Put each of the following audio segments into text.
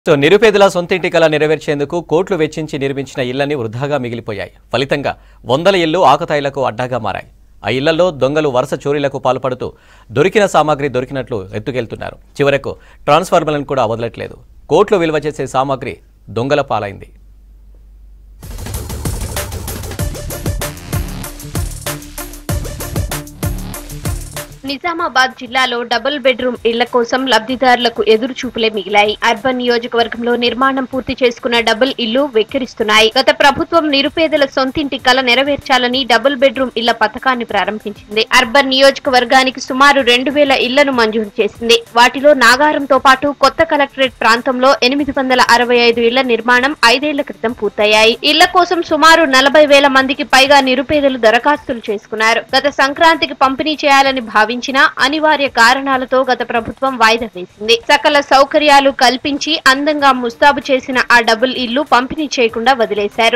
so నిరుపేదల సొంతింటి కల నెరవేర్చేందుకు కోట్లు వెచ్చించి నిర్మించిన ఇళ్లన్నీ వృధాగా మిగిలిపోయాయి ఫలితంగా వందల ఇళ్లు ఆకతాయిలకు అడ్డాగా మారాయి ఆ ఇళ్లలో దొంగలు వరుస చోరీలకు పాల్పడుతూ దొరికిన సామాగ్రి దొరికినట్లు ఎత్తుకెళ్తున్నారు చివరకు ట్రాన్స్ఫార్మర్లను కూడా వదలట్లేదు కోట్లు విలువ చేసే సామాగ్రి దొంగల పాలైంది నిజామాబాద్ జిల్లాలో డబుల్ బెడ్రూమ్ ఇళ్ల కోసం లబ్ధిదారులకు ఎదురు చూపులే మిగిలాయి అర్బన్ నియోజకవర్గంలో నిర్మాణం పూర్తి చేసుకున్న డబుల్ ఇల్లు వెక్కిరిస్తున్నాయి గత ప్రభుత్వం నిరుపేదల సొంతింటి కల నెరవేర్చాలని డబుల్ బెడ్రూమ్ ఇళ్ల పథకాన్ని ప్రారంభించింది అర్బన్ నియోజకవర్గానికి సుమారు రెండు వేల ఇళ్లను మంజూరు చేసింది వాటిలో నాగారంతో పాటు కొత్త కలెక్టరేట్ ప్రాంతంలో ఎనిమిది వందల అరవై ఐదు ఇళ్ల నిర్మాణం ఐదేళ్ల క్రితం పూర్తయ్యాయి ఇళ్ల కోసం సుమారు నలభై వేల మందికి పైగా నిరుపేదలు దరఖాస్తులు చేసుకున్నారు గత సంక్రాంతికి పంపిణీ చేయాలని భావించినా అనివార్య కారణాలతో గత ప్రభుత్వం వాయిదా వేసింది సకల సౌకర్యాలు కల్పించి అందంగా ముస్తాబు చేసిన ఆ డబుల్ ఇల్లు పంపిణీ చేయకుండా వదిలేశారు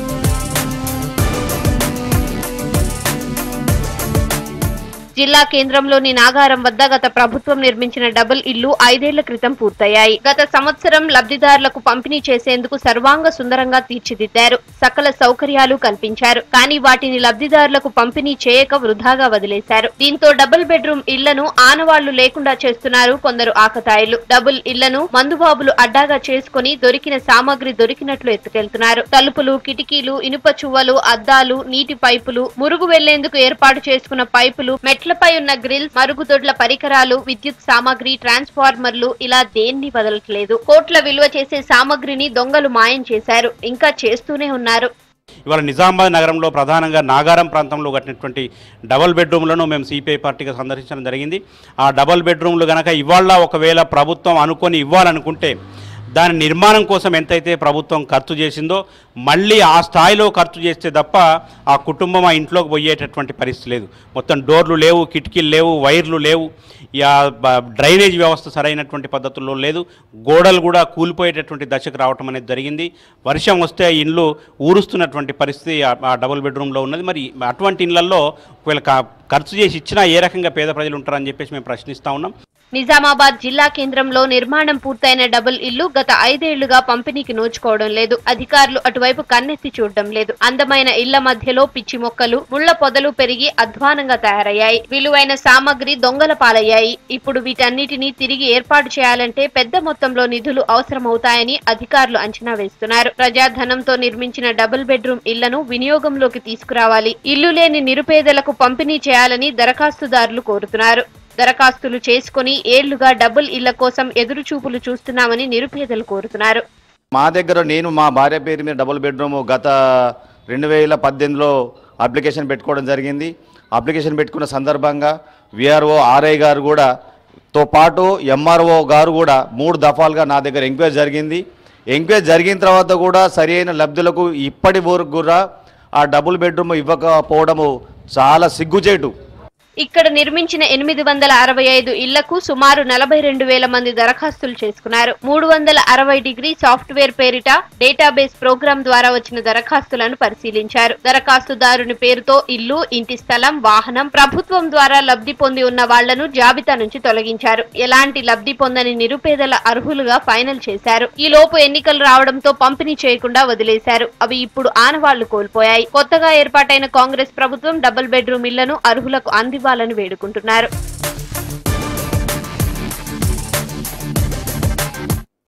జిల్లా కేంద్రంలోని నాగారం వద్ద గత ప్రభుత్వం నిర్మించిన డబుల్ ఇల్లు ఐదేళ్ల క్రితం పూర్తయ్యాయి గత సంవత్సరం లబ్ధిదారులకు పంపిణీ చేసేందుకు సర్వాంగ సుందరంగా తీర్చిదిద్దారు సకల సౌకర్యాలు కల్పించారు కానీ వాటిని లబ్ధిదారులకు పంపిణీ చేయక వృధాగా వదిలేశారు దీంతో డబుల్ బెడ్రూమ్ ఇళ్లను ఆనవాళ్లు లేకుండా చేస్తున్నారు కొందరు ఆకతాయిలు డబుల్ ఇళ్లను మందుబాబులు అడ్డాగా చేసుకుని దొరికిన సామాగ్రి దొరికినట్లు ఎత్తుకెళ్తున్నారు తలుపులు కిటికీలు ఇనుప చువ్వలు అద్దాలు నీటి పైపులు మురుగు వెళ్లేందుకు ఏర్పాటు చేసుకున్న పైపులు మెట్లపై ఉన్న గ్రిల్స్ మరుగుదొడ్ల పరికరాలు విద్యుత్ సామాగ్రి ట్రాన్స్ఫార్మర్లు ఇలా దేన్ని వదలట్లేదు కోట్ల విలువ చేసే సామాగ్రిని దొంగలు మాయం చేశారు ఇంకా చేస్తూనే ఉన్నారు ఇవాళ నిజామాబాద్ నగరంలో ప్రధానంగా నాగారం ప్రాంతంలో కట్టినటువంటి డబల్ బెడ్రూమ్లను మేము సిపిఐ పార్టీగా సందర్శించడం జరిగింది ఆ డబల్ బెడ్రూమ్లు గనక ఇవాళ ఒకవేళ ప్రభుత్వం అనుకొని ఇవ్వాలనుకుంటే దాని నిర్మాణం కోసం ఎంతైతే ప్రభుత్వం ఖర్చు చేసిందో మళ్ళీ ఆ స్థాయిలో ఖర్చు చేస్తే తప్ప ఆ కుటుంబం ఆ ఇంట్లోకి పోయేటటువంటి పరిస్థితి లేదు మొత్తం డోర్లు లేవు కిటికీలు లేవు వైర్లు లేవు యా బ- డ్రైనేజ్ వ్యవస్థ సరైనటువంటి పద్ధతుల్లో లేదు గోడలు కూడా కూలిపోయేటటువంటి దశకు రావటం అనేది జరిగింది వర్షం వస్తే ఆ ఇండ్లు ఊరుస్తున్నటువంటి పరిస్థితి ఆ- ఆ డబుల్ బెడ్రూమ్లో ఉన్నది మరి అటువంటి ఇళ్లలో ఒకవేళ క- ఖర్చు చేసి ఇచ్చినా ఏ రకంగా పేద ప్రజలు ఉంటారని చెప్పేసి మేము ప్రశ్నిస్తూ ఉన్నాం నిజామాబాద్ జిల్లా కేంద్రంలో నిర్మాణం పూర్తయిన డబుల్ ఇల్లు గత ఐదేళ్లుగా పంపిణీకి నోచుకోవడం లేదు అధికారులు అటువైపు కన్నెత్తి చూడడం లేదు అందమైన ఇళ్ల మధ్యలో పిచ్చి మొక్కలు ముళ్ల పొదలు పెరిగి అధ్వానంగా తయారయ్యాయి విలువైన సామగ్రి దొంగల పాలయ్యాయి ఇప్పుడు వీటన్నిటినీ తిరిగి ఏర్పాటు చేయాలంటే పెద్ద మొత్తంలో నిధులు అవసరమవుతాయని అధికారులు అంచనా వేస్తున్నారు ప్రజాధనంతో నిర్మించిన డబుల్ బెడ్రూమ్ ఇళ్లను వినియోగంలోకి తీసుకురావాలి ఇల్లు లేని నిరుపేదలకు పంపిణీ చేయాలని దరఖాస్తుదారులు కోరుతున్నారు దరఖాస్తులు చేసుకుని ఏళ్లుగా డబుల్ ఇళ్ల కోసం ఎదురు చూపులు చూస్తున్నామని నిరుపేదలు కోరుతున్నారు మా దగ్గర నేను మా భార్య పేరు మీద డబుల్ బెడ్రూమ్ గత రెండు వేల పద్దెనిమిదిలో అప్లికేషన్ పెట్టుకోవడం జరిగింది అప్లికేషన్ పెట్టుకున్న సందర్భంగా విఆర్ఓ ఆర్ఐ గారు కూడా తో పాటు ఎంఆర్ఓ గారు కూడా మూడు దఫాలుగా నా దగ్గర ఎంక్వైరీ జరిగింది ఎంక్వైరీ జరిగిన తర్వాత కూడా సరి అయిన లబ్ధులకు ఇప్పటి వరకు కూడా ఆ డబుల్ బెడ్రూమ్ ఇవ్వకపోవడము చాలా సిగ్గుచేటు ఇక్కడ నిర్మించిన ఎనిమిది వందల అరవై ఐదు ఇళ్లకు సుమారు నలభై రెండు వేల మంది దరఖాస్తులు చేసుకున్నారు మూడు వందల అరవై డిగ్రీ సాఫ్ట్వేర్ పేరిట డేటాబేస్ ప్రోగ్రాం ద్వారా వచ్చిన దరఖాస్తులను పరిశీలించారు దరఖాస్తుదారుని పేరుతో ఇల్లు ఇంటి స్థలం వాహనం ప్రభుత్వం ద్వారా లబ్ధి పొంది ఉన్న వాళ్లను జాబితా నుంచి తొలగించారు ఎలాంటి లబ్ధి పొందని నిరుపేదల అర్హులుగా ఫైనల్ చేశారు ఈ లోపు ఎన్నికలు రావడంతో పంపిణీ చేయకుండా వదిలేశారు అవి ఇప్పుడు ఆనవాళ్లు కోల్పోయాయి కొత్తగా ఏర్పాటైన కాంగ్రెస్ ప్రభుత్వం డబుల్ బెడ్రూమ్ ఇళ్లను అర్హులకు అందివ్వాలని వేడుకుంటున్నారు